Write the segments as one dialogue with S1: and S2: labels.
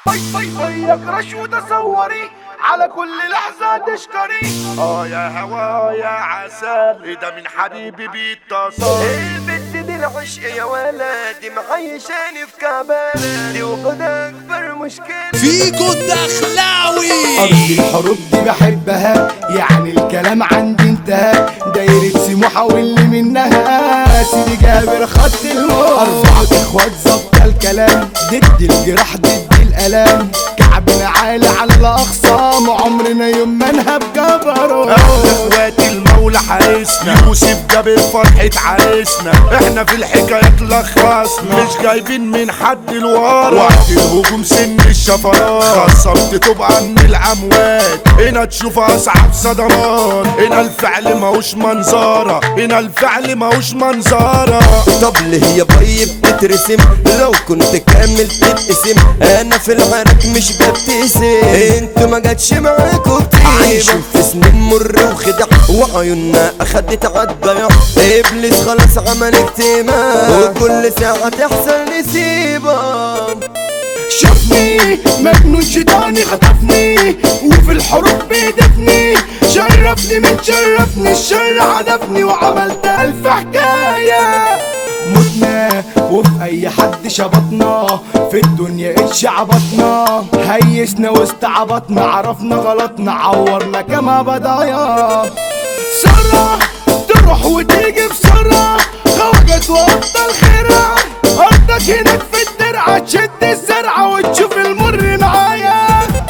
S1: وياك رشوة تصوري على كل لحظة تشكري
S2: اه يا هوا يا عسل إيه ده من حبيبي بيتصل
S3: البت دي العشق يا ولدي معيشاني في كعبالة دي وقد اكبر مشكلة
S4: فيكو الدخلاوي
S1: قصدي الحروب دي بحبها يعني الكلام عندي انتهى دايرة سموحة واللي منها سيدي جابر خط الموت أربعة إخوات ظبط الكلام ضد الجراح ضد الألام كعبنا عالي على الأقسام عمرنا يوم ما نهب جبروت
S2: اخواتي المولى حارسنا يوسف جاب فرحة عريسنا احنا في الحكايات لخصنا مش جايبين من حد لورا وقت الهجوم سن الشفرات خصمت تبقى من الاموات هنا تشوف اصعب صدمات هنا الفعل ماهوش منظرة هنا الفعل ماهوش منظرة
S3: طب ليه يا باي بتترسم لو كنت كامل تتقسم انا في العرق مش ببتسم انتوا ما جاتش معاكوا كتير عايشين في سنين مر وخدع وعيوننا اخدت عالضياع ابليس خلاص عمل اجتماع وكل ساعة تحصل نسيبة
S1: شافني مجنون شيطاني خطفني وفي الحروب بيدفني شرفني من شرفني الشر عدفني وعملت ألف حكاية متنا وفي أي حد شبطنا في الدنيا اتش عبطنا هيسنا واستعبطنا عرفنا غلطنا عورنا كما بدايا سرة تروح وتيجي بسرعة خرجت وأفضل خيرها أرضك هناك في الدرعة تشد الزرعة وتشوف المر معايا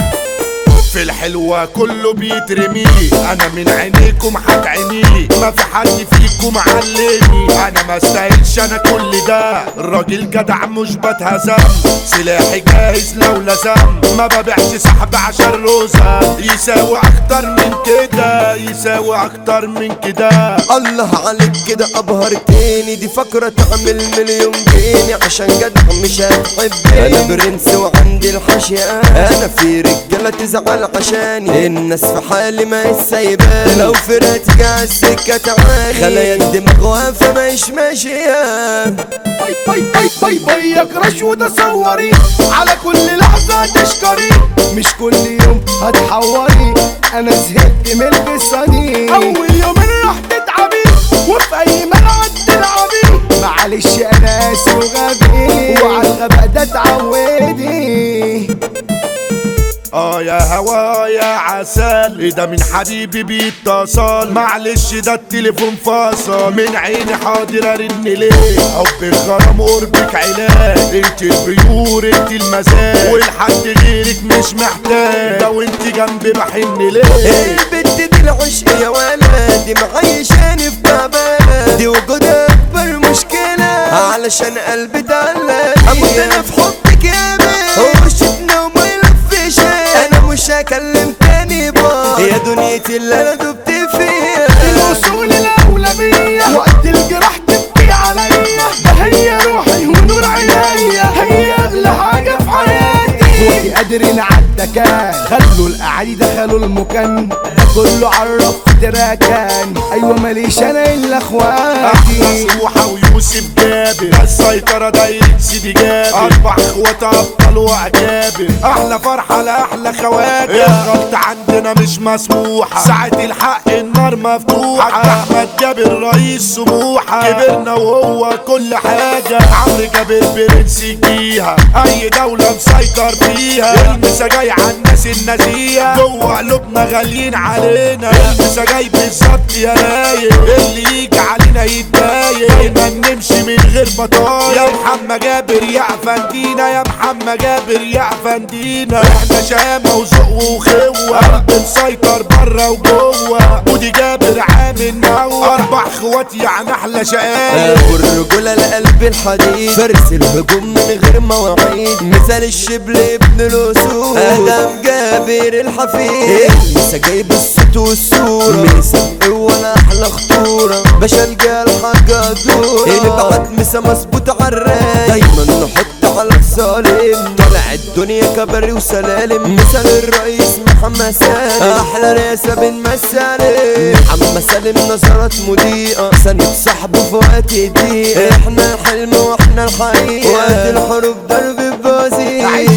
S2: في الحلوة كله بيترمي انا من عينيكم هتعيني ما في حد فيكم علمني انا ما استاهلش انا كل ده الراجل جدع مش بتهزم سلاحي جاهز لو لزم ما ببيعش سحب عشان روزة يساوي اكتر من كده يساوي اكتر من كده
S3: الله عليك كده ابهرتني دي فكرة تعمل مليون جنيه عشان جدع مش هتحبني انا برنس وعندي الحشية انا في رجالة تزعل عشاني الناس في حالي ما سايباني لو فرقت على السكة تعاني خلايا الدماغ واقفة مش ماشية
S1: باي باي باي باي بايك رشوة تصوري على كل لحظة تشكري مش كل يوم هتحوري انا زهقت من القصة دي اول يومين راح تتعبي وفي اي ملعب تلعبي معلش انا اسف وغبي وعلى الغباء ده اتعودي
S2: اه يا هوا يا عسل ايه ده من حبيبي بيتصل معلش ده التليفون فصل من عيني حاضر ارن ليه حب الغرام قربك علاج انت البيور انت المزاج والحد غيرك مش محتاج لو انت جنبي بحن ليه
S3: البت دي العشق يا ولدي معيشاني في تعبانة دي وجود اكبر مشكلة علشان قلبي تعلق اموت انا في حبك يا بيه هو شفنا وما يلفش انا مش هكلم تاني با يا دنيتي اللي انا دبت فيها
S1: الوصول الأولوية وقت الجراح تبكي عليا ده هي روحي ونور عينيا هي أغلى حاجة في حياتي صوتي قادرين عالدكان خلوا الأعادي دخلوا المكان ده كله عرف في تراكان أيوة ماليش أنا إلا
S2: احلى
S1: إخواتي
S2: سموحة ويوسف جابر السيطرة دايرة سيدي جابر اربع اخوات ابطال واكابر احلى فرحة لاحلى خواتم الغلط عندنا مش مسموحة ساعة الحق النار مفتوحة احمد جابر رئيس سموحة كبرنا وهو كل حاجة عمرو جابر برنس فيها اي دولة مسيطر فيها المسا جاي على الناس النزيهة جوه قلوبنا غاليين علينا المسا جاي بالظبط يا رايق اللي يجي علينا يتضايق ما نمشي من غير بطايق يا محمد جابر يا افندينا يا محمد جابر يا افندينا احنا شهامة وذوق وخوة قلب مسيطر بره وجوه ودي جابر عامل نوع اربع اخوات يعني احلى شقايق
S3: ابو الرجولة لقلب الحديد فارس الهجوم من غير مواعيد مثال الشبل ابن الاسود ادم جابر الحفيد لسه جايب الصوت والصورة ميسا ولا احلى خطورة باشا الجال حاجة دورة اللي بعت مسا مظبوط عالرايق دايما نحط على الظالم طلع الدنيا كبري وسلالم مثال الرئيس محمد سالم احلى رئاسة بن مسالم محمد سالم نظرات مضيئة ثانية صاحبه في وقت ضيق احنا الحلم واحنا الحقيقة وقت الحروب ضرب بوزير
S1: عيد انت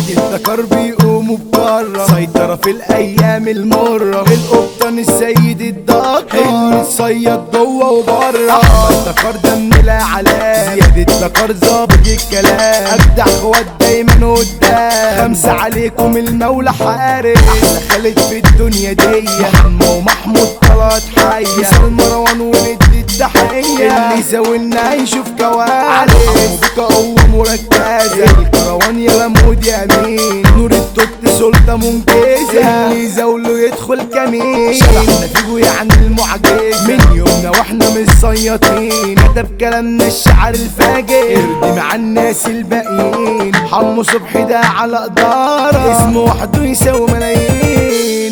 S1: الدكار بيقوموا بكرة سيطرة في الأيام المرة القبطان السيد الدكار اللي صيد جوه وبره الدكار ده من العلاء زياد الدكار ظابط الكلام أجدع خوات دايما قدام خمسة عليكم المولى حارس أحلى خالد في الدنيا دي محمد ومحمود طلعت حية مثال مروان وندي التحية اللي زاولنا يشوف كوارث حمو بك قوة مركزة الكروان يا لمود يا مين نور التوت سلطة منجزة اللي زاوله يدخل كمين شرحنا فيجو يعني المعجزة من يومنا واحنا مش صياطين كتب كلامنا الشعر الفاجر ارضي مع الناس الباقيين حمو صبحي ده على قدارة اسمه وحده يساوي ملايين